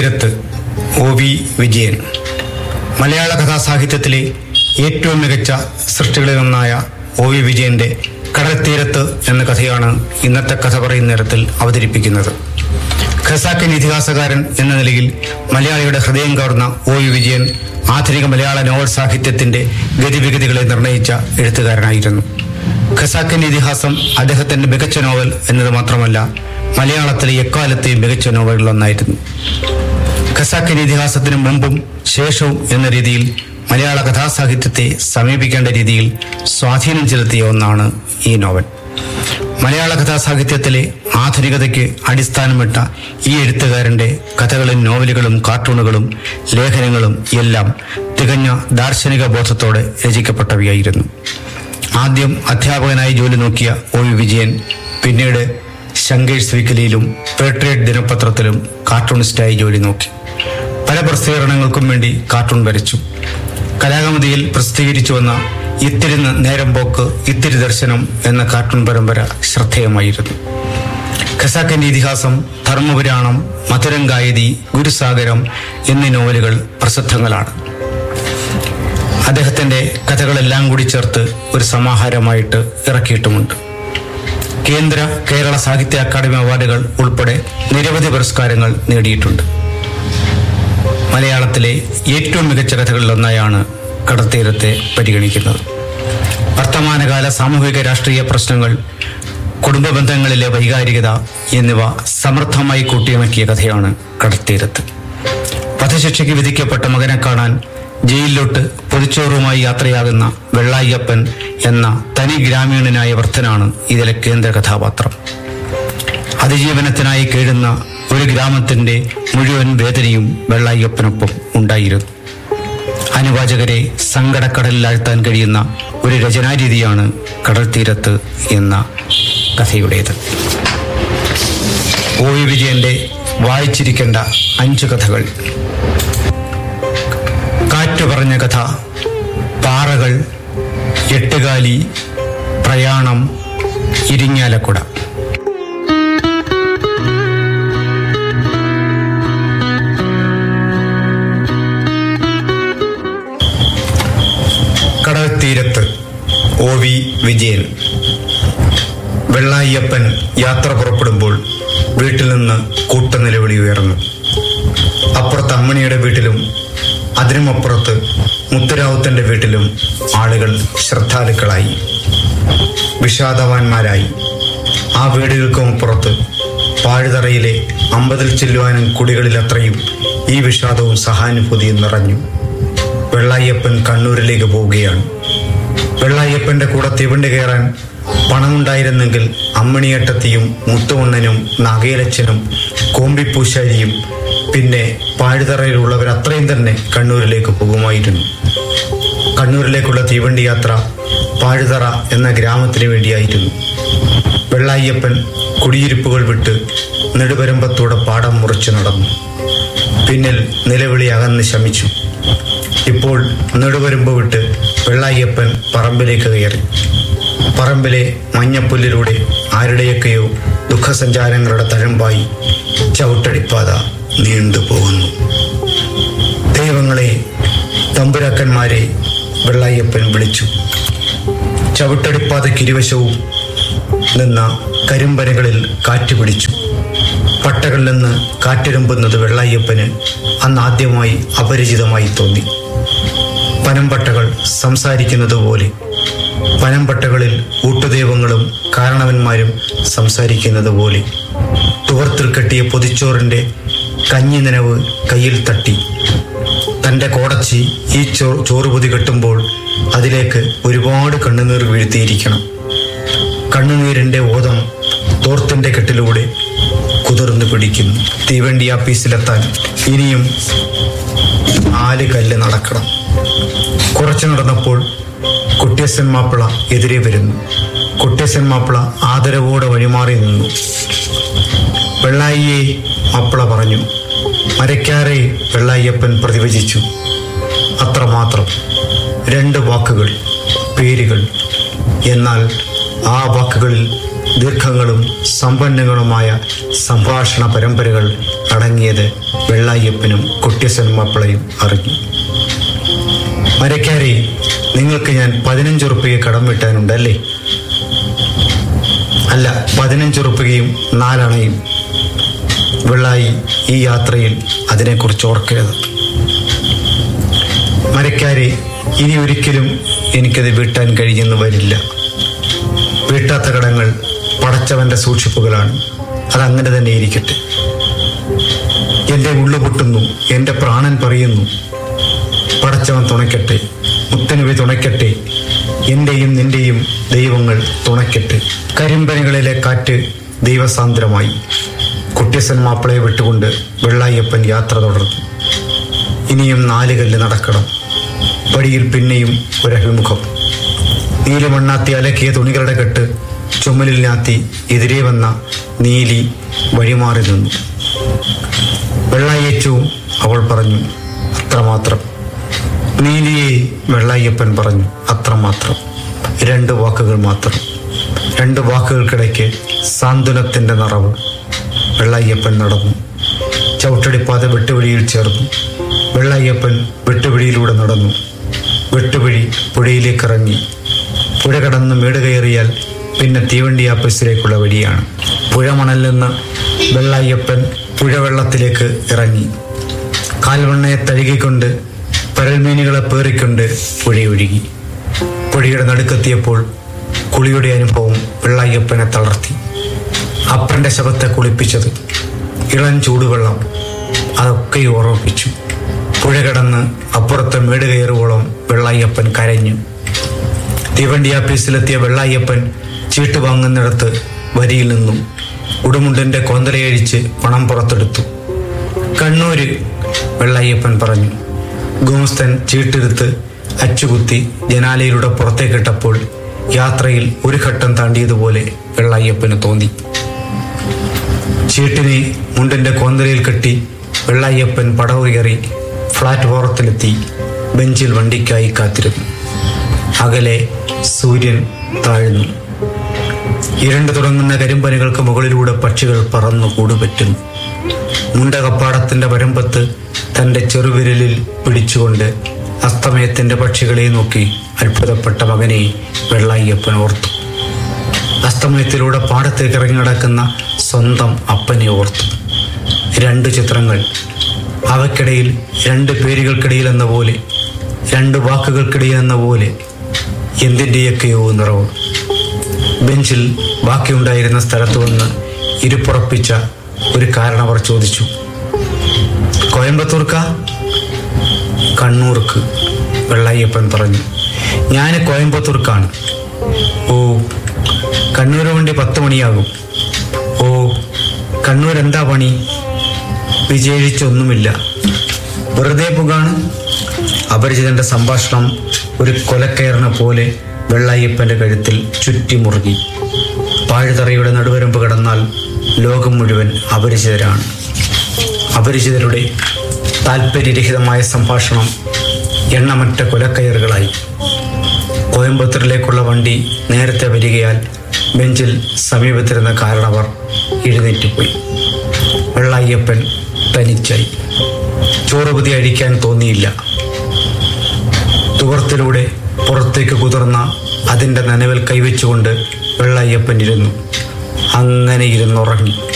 കടൽത്തീരത്ത് O V Vijayan മലയാള കഥാസാഹിത്യത്തിലെ ഏറ്റവും മികച്ച സൃഷ്ടികളിലൊന്നായ ഒ വി വിജയന്റെ കടൽത്തീരത്ത് എന്ന കഥയാണ് ഇന്നത്തെ കഥ പറയുന്ന നേരത്തിൽ അവതരിപ്പിക്കുന്നത് ഖസാക്കൻ ഇതിഹാസകാരൻ എന്ന നിലയിൽ മലയാളിയുടെ ഹൃദയം കവർന്ന ഒ വി വിജയൻ ആധുനിക മലയാള നോവൽ സാഹിത്യത്തിന്റെ ഗതിവിഗതികളെ നിർണയിച്ച എഴുത്തുകാരനായിരുന്നു ഖസാക്കൻ ഇതിഹാസം അദ്ദേഹത്തിന്റെ മികച്ച നോവൽ എന്നത് മാത്രമല്ല മലയാളത്തിലെ എക്കാലത്തെയും മികച്ച നോവലുകളൊന്നായിരുന്നു ഖസാക്കൻ ഇതിഹാസത്തിന് മുമ്പും ശേഷവും എന്ന രീതിയിൽ മലയാള കഥാസാഹിത്യത്തെ സമീപിക്കേണ്ട രീതിയിൽ സ്വാധീനം ചെലുത്തിയ ഒന്നാണ് ഈ നോവൽ മലയാള കഥാസാഹിത്യത്തിലെ ആധുനികതയ്ക്ക് അടിസ്ഥാനമിട്ട ഈ എഴുത്തുകാരന്റെ കഥകളും നോവലുകളും കാർട്ടൂണുകളും ലേഖനങ്ങളും എല്ലാം തികഞ്ഞ ദാർശനിക ബോധത്തോടെ രചിക്കപ്പെട്ടവയായിരുന്നു ആദ്യം അധ്യാപകനായി ജോലി നോക്കിയ ഒ വി വിജയൻ പിന്നീട് ശങ്കേഷ് വീക്കലിയിലും പേട്രിയറ്റ് ദിനപത്രത്തിലും കാർട്ടൂണിസ്റ്റായി ജോലി നോക്കി പല പ്രസിദ്ധീകരണങ്ങൾക്കും വേണ്ടി കാർട്ടൂൺ വരച്ചു കലാകമതിയിൽ പ്രസിദ്ധീകരിച്ചു വന്ന ഇത്തിരി നേരം പോക്ക് ഇത്തിരി ദർശനം എന്ന കാർട്ടൂൺ പരമ്പര ശ്രദ്ധേയമായിരുന്നു ഖസാക്കന്റെ ഇതിഹാസം ധർമ്മപുരാണം മധുരം ഗായതി ഗുരുസാഗരം എന്നീ നോവലുകൾ പ്രസിദ്ധങ്ങളാണ് അദ്ദേഹത്തിന്റെ കഥകളെല്ലാം കൂടി ചേർത്ത് ഒരു സമാഹാരമായിട്ട് ഇറക്കിയിട്ടുമുണ്ട് കേന്ദ്ര കേരള സാഹിത്യ അക്കാദമി അവാർഡുകൾ ഉൾപ്പെടെ നിരവധി പുരസ്കാരങ്ങൾ നേടിയിട്ടുണ്ട് മലയാളത്തിലെ ഏറ്റവും മികച്ച കഥകളിലൊന്നായാണ് കടൽത്തീരത്തെ പരിഗണിക്കുന്നത് വർത്തമാനകാല സാമൂഹിക രാഷ്ട്രീയ പ്രശ്നങ്ങൾ കുടുംബ ബന്ധങ്ങളിലെ വൈകാരികത എന്നിവ സമൃദ്ധമായി കൂട്ടിയിണക്കിയ കഥയാണ് കടൽത്തീരത്ത് വധശിക്ഷയ്ക്ക് വിധിക്കപ്പെട്ട മകനെ കാണാൻ ജയിലിലോട്ട് പൊതിച്ചോറുമായി യാത്രയാകുന്ന വെള്ളായ്യപ്പൻ എന്ന തനി ഗ്രാമീണനായ വൃദ്ധനാണ് ഇതിലെ കേന്ദ്ര കഥാപാത്രം അതിജീവനത്തിനായി കേഴുന്ന ഒരു ഗ്രാമത്തിന്റെ മുഴുവൻ വേദനയും വെള്ളായ്യപ്പനൊപ്പം ഉണ്ടായിരുന്നു അനുവാചകരെ സങ്കടക്കടലിലാഴ്ത്താൻ കഴിയുന്ന ഒരു രചനാരീതിയാണ് കടൽ തീരത്ത് എന്ന കഥയുടേത് ഒ വി വിജയന്റെ വായിച്ചിരിക്കേണ്ട അഞ്ചു കഥകൾ കാറ്റു പറഞ്ഞ കഥ പാറകൾ എട്ടുകാലി പ്രയാണം ഇരിങ്ങാലക്കുട കടൽ തീരത്ത് ഒ വി വിജയൻ വെള്ളായ്യപ്പൻ യാത്ര പുറപ്പെടുമ്പോൾ വീട്ടിൽ നിന്ന് കൂട്ടനിലവിളി ഉയർന്നു അപ്പുറത്ത് അമ്മണിയുടെ വീട്ടിലും അതിനുമപ്പുറത്ത് മുത്തുരാവുത്തന്റെ വീട്ടിലും ആളുകൾ ശ്രദ്ധാലുക്കളായി വിഷാദവാന്മാരായി ആ വീടുകൾക്കും അപ്പുറത്ത് പാഴുതറയിലെ അമ്പതിൽ ചെല്ലുവാനും കുടികളിലത്രയും ഈ വിഷാദവും സഹാനുഭൂതിയും നിറഞ്ഞു വെള്ളായ്യപ്പൻ കണ്ണൂരിലേക്ക് പോവുകയാണ് വെള്ളായ്യപ്പന്റെ കൂടെ തീവണ്ടി കയറാൻ പണമുണ്ടായിരുന്നെങ്കിൽ അമ്മണിയട്ടത്തിയും മുത്തുവണ്ണനും നാഗേലച്ചനും കോമ്പിപ്പൂശാരിയും പിന്നെ പാഴുതറയിലുള്ളവർ അത്രയും തന്നെ കണ്ണൂരിലേക്ക് പോകുമായിരുന്നു കണ്ണൂരിലേക്കുള്ള തീവണ്ടി യാത്ര പാഴുതറ എന്ന ഗ്രാമത്തിന് വേണ്ടിയായിരുന്നു വെള്ളായ്യപ്പൻ കുടിയിരിപ്പുകൾ വിട്ട് നെടുപരമ്പത്തൂടെ പാടം മുറിച്ചു നടന്നു പിന്നിൽ നിലവിളി അകന്ന് ശമിച്ചു ഇപ്പോൾ നെടുവരുമ്പ് വിട്ട് വെള്ളായ്യപ്പൻ പറമ്പിലേക്ക് കയറി പറമ്പിലെ മഞ്ഞപ്പുല്ലിലൂടെ ആരുടെയൊക്കെയോ ദുഃഖസഞ്ചാരങ്ങളുടെ തഴമ്പായി ചവിട്ടടിപ്പാത നീണ്ടുപോകുന്നു ദൈവങ്ങളെ തമ്പുരാക്കന്മാരെ വെള്ളായ്യപ്പൻ വിളിച്ചു ചവിട്ടടിപ്പാതയ്ക്ക് ഇരുവശവും നിന്ന കരിമ്പനകളിൽ കാറ്റ് പിടിച്ചു പട്ടകളിൽ നിന്ന് കാറ്റിരുമ്പുന്നത് വെള്ളായ്യപ്പന് അന്ന് ആദ്യമായി അപരിചിതമായി തോന്നി പനമ്പട്ടകൾ സംസാരിക്കുന്നത് പോലെ പനമ്പട്ടകളിൽ ഊട്ടുദൈവങ്ങളും കാരണവന്മാരും സംസാരിക്കുന്നത് പോലെ തുവർത്തിൽ കെട്ടിയ പൊതിച്ചോറിന്റെ കഞ്ഞി നനവ് കയ്യിൽ തട്ടി തന്റെ കോടച്ചി ഈ ചോ ചോറുപൊതി കെട്ടുമ്പോൾ അതിലേക്ക് ഒരുപാട് കണ്ണുനീർ വീഴ്ത്തിയിരിക്കണം കണ്ണുനീരിന്റെ ഓതം തോർത്തിന്റെ കെട്ടിലൂടെ കുതിർന്നു പിടിക്കുന്നു തീവണ്ടി ആപ്പീസിലെത്താൻ ഇനിയും നാല് കല്ല് നടക്കണം കുറച്ചു നടന്നപ്പോൾ കുട്ടിയസൻ മാപ്പിള എതിരെ വരുന്നു കുട്ടിയസൻ മാപ്പിള ആദരവോടെ വഴിമാറി നിന്നു വെള്ളായിയെ മാപ്പിള പറഞ്ഞു മരക്കാരെ വെള്ളായ്യപ്പൻ പ്രതിവചിച്ചു അത്രമാത്രം രണ്ട് വാക്കുകൾ പേരുകൾ എന്നാൽ ആ വാക്കുകളിൽ ദീർഘങ്ങളും സമ്പന്നങ്ങളുമായ സംഭാഷണ പരമ്പരകൾ അടങ്ങിയത് വെള്ളായ്യപ്പനും കുട്ടിയസൻ മാപ്പിളയും അറിഞ്ഞു മരക്കാരി നിങ്ങൾക്ക് ഞാൻ പതിനഞ്ച് ഉറുപ്പിക കടം വിട്ടാനുണ്ടല്ലേ അല്ല പതിനഞ്ച് ഉറുപ്പികയും നാലണയും വെള്ളായി ഈ യാത്രയിൽ അതിനെക്കുറിച്ച് ഓർക്കരുത് മരക്കാരെ ഇനി ഒരിക്കലും എനിക്കത് വീട്ടാൻ കഴിയുന്നു വരില്ല വീട്ടാത്ത കടങ്ങൾ പടച്ചവന്റെ സൂക്ഷിപ്പുകളാണ് അതങ്ങനെ തന്നെ ഇരിക്കട്ടെ എന്റെ ഉള്ളു പൊട്ടുന്നു എന്റെ പ്രാണൻ പറയുന്നു പടച്ചവൻ തുണയ്ക്കട്ടെ മുത്തനുവി തുണയ്ക്കട്ടെ എന്റെയും നിന്റെയും ദൈവങ്ങൾ തുണയ്ക്കട്ടെ കരിമ്പനകളിലെ കാറ്റ് ദൈവസാന്ദ്രമായി കുട്ടിയസൻ മാപ്പിളയെ വിട്ടുകൊണ്ട് വെള്ളായപ്പൻ യാത്ര തുടർന്നു ഇനിയും നാലുകല്ല് നടക്കണം വഴിയിൽ പിന്നെയും ഒരഭിമുഖം നീലമണ്ണാത്തി അലക്കിയ തുണികളുടെ കെട്ട് ചുമലിൽ ഞാത്തി എതിരെ വന്ന നീലി വഴിമാറി നിന്നു വെള്ളായച്ചവും അവൾ പറഞ്ഞു അത്രമാത്രം നീലിയെ വെള്ളായ്യപ്പൻ പറഞ്ഞു അത്രമാത്രം രണ്ട് വാക്കുകൾ മാത്രം രണ്ട് വാക്കുകൾക്കിടയ്ക്ക് സാന്ത്വനത്തിന്റെ നിറവ് വെള്ളായ്യപ്പൻ നടന്നു ചവിട്ടടിപ്പാത വെട്ടുവഴിയിൽ ചേർന്നു വെള്ളായ്യപ്പൻ വെട്ടുവഴിയിലൂടെ നടന്നു വെട്ടുവഴി പുഴയിലേക്ക് ഇറങ്ങി പുഴ കടന്ന് മേട് കയറിയാൽ പിന്നെ തീവണ്ടി ആപ്പീസിലേക്കുള്ള വഴിയാണ് പുഴ മണലിൽ നിന്ന് വെള്ളായ്യപ്പൻ പുഴവെള്ളത്തിലേക്ക് ഇറങ്ങി കാൽവണ്ണയെ തഴുകിക്കൊണ്ട് പരൽമീനുകളെ പേറിക്കൊണ്ട് പുഴയൊഴുകി പുഴയുടെ നടുക്കെത്തിയപ്പോൾ കുളിയുടെ അനുഭവം വെള്ളായ്യപ്പനെ തളർത്തി അപ്പന്റെ ശവത്തെ കുളിപ്പിച്ചത് ഇളം ചൂടുവെള്ളം അതൊക്കെ ഓർമ്മിപ്പിച്ചു പുഴ കടന്ന് അപ്പുറത്തെ മേട് കയറുവോളം വെള്ളായ്യപ്പൻ കരഞ്ഞു തീവണ്ടി ആഫീസിലെത്തിയ വെള്ളായ്യപ്പൻ ചീട്ട് വാങ്ങുന്നിടത്ത് വരിയിൽ നിന്നും ഉടുമുണ്ടന്റെ കോന്തലയഴിച്ച് പണം പുറത്തെടുത്തു കണ്ണൂര് വെള്ളായ്യപ്പൻ പറഞ്ഞു ഗോമസ്തൻ ചീട്ടെടുത്ത് അച്ചുകുത്തി ജനാലയിലൂടെ പുറത്തേക്കിട്ടപ്പോൾ യാത്രയിൽ ഒരു ഘട്ടം താണ്ടിയതുപോലെ വെള്ളായ്യപ്പന് തോന്നി ചീട്ടിനെ മുണ്ടിന്റെ കോന്തലയിൽ കെട്ടി വെള്ളായ്യപ്പൻ പടവ് കയറി പ്ലാറ്റ്ഫോറത്തിലെത്തി ബെഞ്ചിൽ വണ്ടിക്കായി കാത്തിരുന്നു അകലെ സൂര്യൻ താഴ്ന്നു ഇരുണ്ട് തുടങ്ങുന്ന കരിമ്പനികൾക്ക് മുകളിലൂടെ പക്ഷികൾ പറന്നു കൂടുപറ്റുന്നു മുണ്ടകപ്പാടത്തിന്റെ വരമ്പത്ത് തന്റെ ചെറുവിരലിൽ പിടിച്ചുകൊണ്ട് അസ്തമയത്തിന്റെ പക്ഷികളെ നോക്കി അത്ഭുതപ്പെട്ട മകനെ വെള്ളായ്യപ്പൻ ഓർത്തു അസ്തമയത്തിലൂടെ പാടത്തേക്ക് ഇറങ്ങി നടക്കുന്ന സ്വന്തം അപ്പനെ ഓർത്തു രണ്ട് ചിത്രങ്ങൾ അവയ്ക്കിടയിൽ രണ്ട് പേരുകൾക്കിടയിൽ എന്ന പോലെ രണ്ട് വാക്കുകൾക്കിടയിൽ എന്ന പോലെ എന്തിൻ്റെയൊക്കെയോ നിറവ് ബെഞ്ചിൽ ബാക്കിയുണ്ടായിരുന്ന സ്ഥലത്ത് വന്ന് ഇരുപ്പുറപ്പിച്ച ഒരു കാരണവർ ചോദിച്ചു കോയമ്പത്തൂർക്ക കണ്ണൂർക്ക് വെള്ളായ്യപ്പൻ പറഞ്ഞു ഞാൻ കോയമ്പത്തൂർക്കാണ് ഓ കണ്ണൂർ വണ്ടി പത്ത് മണിയാകും ഓ കണ്ണൂർ എന്താ പണി വിജയിച്ചൊന്നുമില്ല വെറുതെ പുകാണ് അപരിചിതന്റെ സംഭാഷണം ഒരു കൊലക്കയറിനെ പോലെ വെള്ളായ്യപ്പന്റെ കഴുത്തിൽ ചുറ്റിമുറുകി പാഴുതറയുടെ നടുവരമ്പ് കടന്നാൽ ലോകം മുഴുവൻ അപരിചിതരാണ് അപരിചിതരുടെ താല്പര്യരഹിതമായ സംഭാഷണം എണ്ണമറ്റ കൊലക്കയറുകളായി കോയമ്പത്തൂരിലേക്കുള്ള വണ്ടി നേരത്തെ വരികയാൽ ബെഞ്ചിൽ സമീപത്തിരുന്ന കാരണവർ എഴുന്നേറ്റുപോയി വെള്ളായ്യപ്പൻ തനിച്ചായി ചോറുപതി അഴിക്കാൻ തോന്നിയില്ല തുവർത്തിലൂടെ പുറത്തേക്ക് കുതിർന്ന അതിൻ്റെ നനവിൽ കൈവച്ചുകൊണ്ട് വെള്ളായ്യപ്പൻ ഇരുന്നു അങ്ങനെ ഇരുന്നുറങ്ങി